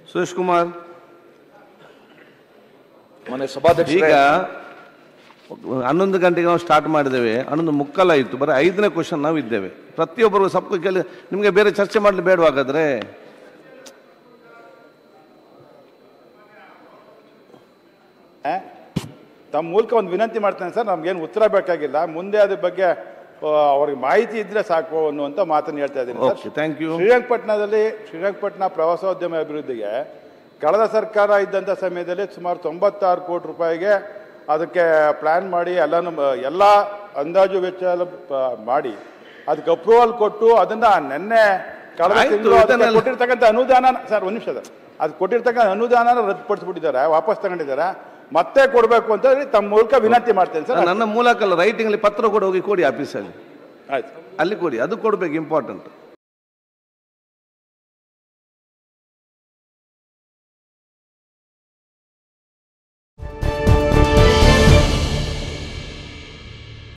ಸುರೇಶ್ ಕುಮಾರ್ ಮೊನ್ನೆ ಸಭಾಧ್ಯಕ್ಷ ಈಗ ಹನ್ನೊಂದು ಗಂಟೆಗೆ ನಾವು ಸ್ಟಾರ್ಟ್ ಮಾಡಿದ್ದೇವೆ ಹನ್ನೊಂದು ಮುಕ್ಕಲಾಯಿತು ಬರೀ ಐದನೇ ಕ್ವಶನ್ ನಾವು ಇದ್ದೇವೆ ಪ್ರತಿಯೊಬ್ಬರು ಸ್ವಲ್ಪ ಕೇಳಿ ನಿಮಗೆ ಬೇರೆ ಚರ್ಚೆ ಮಾಡಲಿ ಬೇಡವಾಗಾದ್ರೆ ತಮ್ಮ ಮೂಲಕ ಒಂದು ವಿನಂತಿ ಮಾಡ್ತೇನೆ ಸರ್ ನಮ್ಗೇನು ಉತ್ತರ ಬೇಕಾಗಿಲ್ಲ ಮುಂದೆ ಅದ್ರ ಬಗ್ಗೆ ಆ, ಅವ್ರಿಗೆ ಮಾಹಿತಿ ಇದ್ರೆ ಸಾಕು ಅನ್ನುವಂಥ ಮಾತನ್ನು ಹೇಳ್ತಾ ಇದ್ದೀನಿ ಓಕೆ ಸರ್ ಥ್ಯಾಂಕ್ ಯು ಶ್ರೀರಂಗಪಟ್ಟಣದಲ್ಲಿ ಶ್ರೀರಂಗಪಟ್ಟಣ ಪ್ರವಾಸೋದ್ಯಮ ಅಭಿವೃದ್ಧಿಗೆ ಕಳೆದ ಸರ್ಕಾರ ಇದ್ದಂಥ ಸಮಯದಲ್ಲಿ ಸುಮಾರು ತೊಂಬತ್ತಾರು ಕೋಟಿ ರೂಪಾಯಿಗೆ ಅದಕ್ಕೆ ಪ್ಲಾನ್ ಮಾಡಿ ಎಲ್ಲಾನು ಎಲ್ಲ ಅಂದಾಜು ವೆಚ್ಚ ಎಲ್ಲ ಪ- ಮಾಡಿ ಅದಕ್ಕೆ ಅಪ್ರೂವಲ್ ಕೊಟ್ಟು ಅದನ್ನ ನಿನ್ನೆ ಕಳೆದ ಆಯ್ತು, ತಿಂಗಳು ಅದಕ್ಕೆ ಇದನ್ನೆಲ್ಲ- ಕೊಟ್ಟಿರ್ತಕ್ಕಂಥ ಅನುದಾನ ಸರ್ ಒಂದು ನಿಮಿಷ ಸರ್ ಅದು ಕೊಟ್ಟಿರ್ತಕ್ಕಂಥ ಅನುದಾನ ರದ್ದುಪಡಿಸ್ಬಿಟ್ಟಿದ್ದಾರೆ ವಾಪಸ್ ತಗೊಂಡಿದ್ದಾರೆ ಮತ್ತೆ ಕೊಡಬೇಕು ಅಂತ ಹೇಳಿ ತಮ್ಮ ಮೂಲಕ ವಿನಂತಿ ಮಾಡ್ತೇನೆ ಸರ್ ನನ್ನ ಮೂಲಕ ರೈಟಿಂಗ್ ಅಲ್ಲಿ ಪತ್ರ ಕೂಡ ಹೋಗಿ ಕೊಡಿ ಆಫೀಸಲ್ಲಿ ಆಯ್ತು ಅಲ್ಲಿ ಕೊಡಿ ಅದು ಕೊಡ್ಬೇಕು ಇಂಪಾರ್ಟೆಂಟ್